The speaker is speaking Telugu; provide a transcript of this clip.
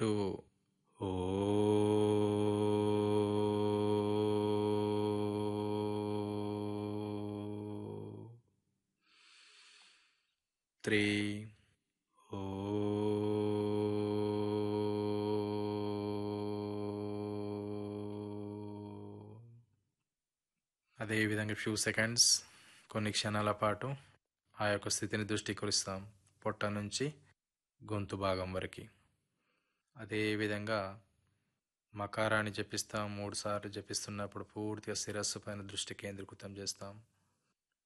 టూ ఓ త్రీ ఓ అదేవిధంగా ఫ్యూ సెకండ్స్ కొన్ని క్షణాల పాటు ఆ యొక్క స్థితిని దృష్టికరిస్తాం పొట్ట నుంచి గొంతు భాగం వరకు అదేవిధంగా మకారాన్ని జపిస్తాం మూడు సార్లు జపిస్తున్నప్పుడు పూర్తిగా శిరస్సు పైన దృష్టి కేంద్రీకృతం చేస్తాం